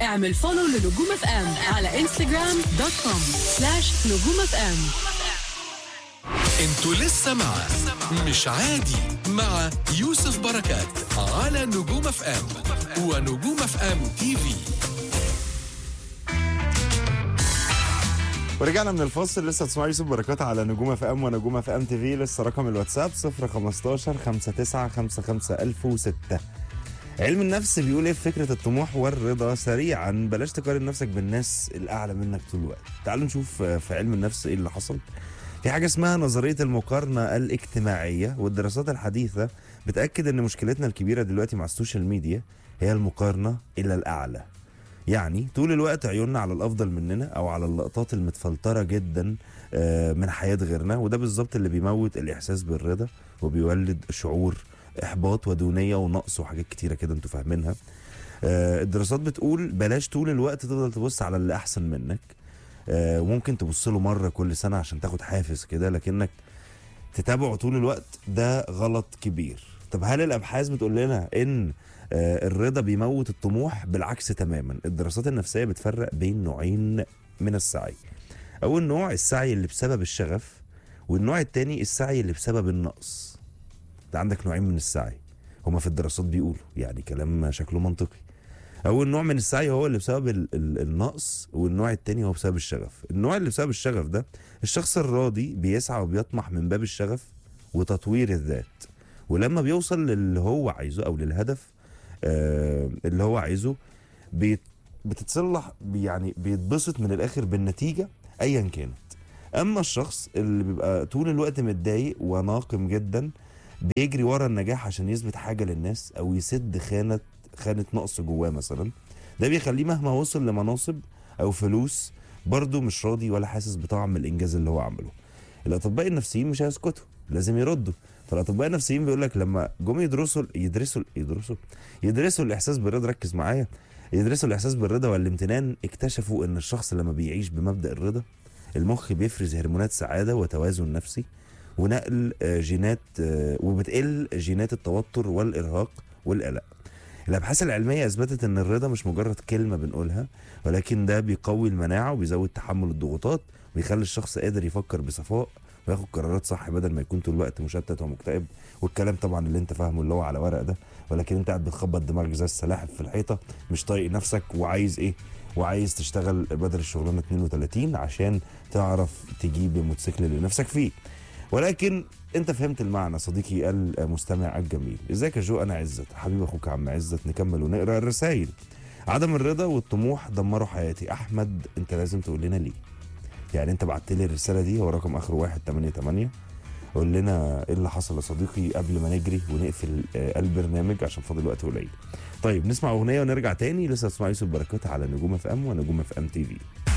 اعمل فولو لنجوم اف ام على انستغرام دوت كوم سلاش نجوم اف ام انتوا لسه مع مش عادي مع يوسف بركات على نجوم اف ام ونجوم اف ام تي في ورجعنا من الفاصل لسه تسمعوا يوسف بركات على نجوم اف ام ونجوم اف ام تي في لسه رقم الواتساب 015 59 55006 علم النفس بيقول ايه في فكره الطموح والرضا سريعا بلاش تقارن نفسك بالناس الاعلى منك طول الوقت تعالوا نشوف في علم النفس ايه اللي حصل في حاجه اسمها نظريه المقارنه الاجتماعيه والدراسات الحديثه بتاكد ان مشكلتنا الكبيره دلوقتي مع السوشيال ميديا هي المقارنه الى الاعلى يعني طول الوقت عيوننا على الافضل مننا او على اللقطات المتفلتره جدا آه، من حياه غيرنا وده بالظبط اللي بيموت الاحساس بالرضا وبيولد شعور احباط ودونيه ونقص وحاجات كتيره كده انتوا فاهمينها آه، الدراسات بتقول بلاش طول الوقت تفضل تبص على اللي احسن منك آه، وممكن تبص له مره كل سنه عشان تاخد حافز كده لكنك تتابعه طول الوقت ده غلط كبير طب هل الابحاث بتقول لنا ان آه، الرضا بيموت الطموح بالعكس تماما الدراسات النفسيه بتفرق بين نوعين من السعي اول نوع السعي اللي بسبب الشغف والنوع التاني السعي اللي بسبب النقص ده عندك نوعين من السعي هما في الدراسات بيقولوا يعني كلام شكله منطقي اول نوع من السعي هو اللي بسبب ال ال النقص والنوع التاني هو بسبب الشغف النوع اللي بسبب الشغف ده الشخص الراضي بيسعى وبيطمح من باب الشغف وتطوير الذات ولما بيوصل للي هو عايزه او للهدف آه اللي هو عايزه بيت بتتصلح يعني بيتبسط من الاخر بالنتيجه ايا كانت اما الشخص اللي بيبقى طول الوقت متضايق وناقم جدا بيجري ورا النجاح عشان يثبت حاجه للناس او يسد خانه خانه نقص جواه مثلا ده بيخليه مهما وصل لمناصب او فلوس برضه مش راضي ولا حاسس بطعم الانجاز اللي هو عمله الاطباء النفسيين مش هيسكتوا لازم يردوا فالاطباء النفسيين بيقول لك لما جم يدرسوا يدرسوا يدرسوا يدرسوا الاحساس بالرضا ركز معايا يدرسوا الاحساس بالرضا والامتنان اكتشفوا ان الشخص لما بيعيش بمبدا الرضا المخ بيفرز هرمونات سعاده وتوازن نفسي ونقل آه، جينات آه، وبتقل جينات التوتر والارهاق والقلق الابحاث العلميه اثبتت ان الرضا مش مجرد كلمه بنقولها ولكن ده بيقوي المناعه وبيزود تحمل الضغوطات ويخلي الشخص قادر يفكر بصفاء وياخد قرارات صح بدل ما يكون طول الوقت مشتت ومكتئب والكلام طبعا اللي انت فاهمه اللي هو على ورق ده ولكن انت قاعد بتخبط دماغك زي السلاحف في الحيطه مش طايق نفسك وعايز ايه وعايز تشتغل بدل الشغلانه 32 عشان تعرف تجيب الموتوسيكل اللي نفسك فيه ولكن انت فهمت المعنى صديقي المستمع الجميل ازيك يا جو انا عزت حبيب اخوك يا عم عزت نكمل ونقرا الرسائل عدم الرضا والطموح دمروا حياتي احمد انت لازم تقول لنا ليه يعني انت بعت لي الرساله دي هو رقم اخره 188 قول لنا ايه اللي حصل يا صديقي قبل ما نجري ونقفل آه، البرنامج عشان فاضل وقت قليل طيب نسمع اغنيه ونرجع تاني لسه تسمع يوسف بركات على نجوم اف ام ونجوم اف ام تي في